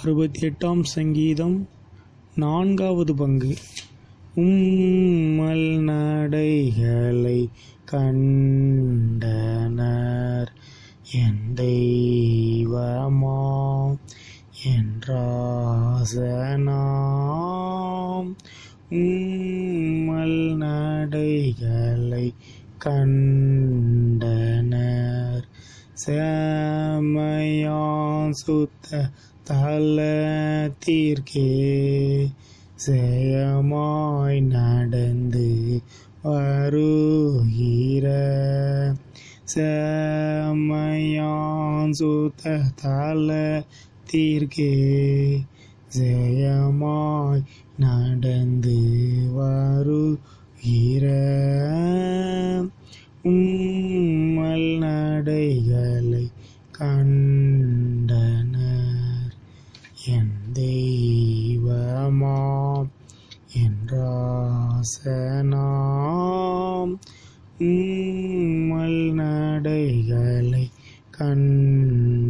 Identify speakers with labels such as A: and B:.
A: அறுபத்தி எட்டாம் சங்கீதம் நான்காவது பங்கு உம்மல் நடைகளை கண்டனர் என் தெய்வமாம் என்றாசனாம் உம்மல் நடைகளை கண்டனர் செமையான் சுத்த தலத்திற்கே செயமாய் நடந்து வருகிற செமையான் சுத்த தலத்திற்கே ஜெயமாய் நடந்து வருகிற உம்மல் நடைகளை கண்டனர் என் தெய்வமாம் என்றாசனாம் உம்மல் நடைகளை கண்டனர்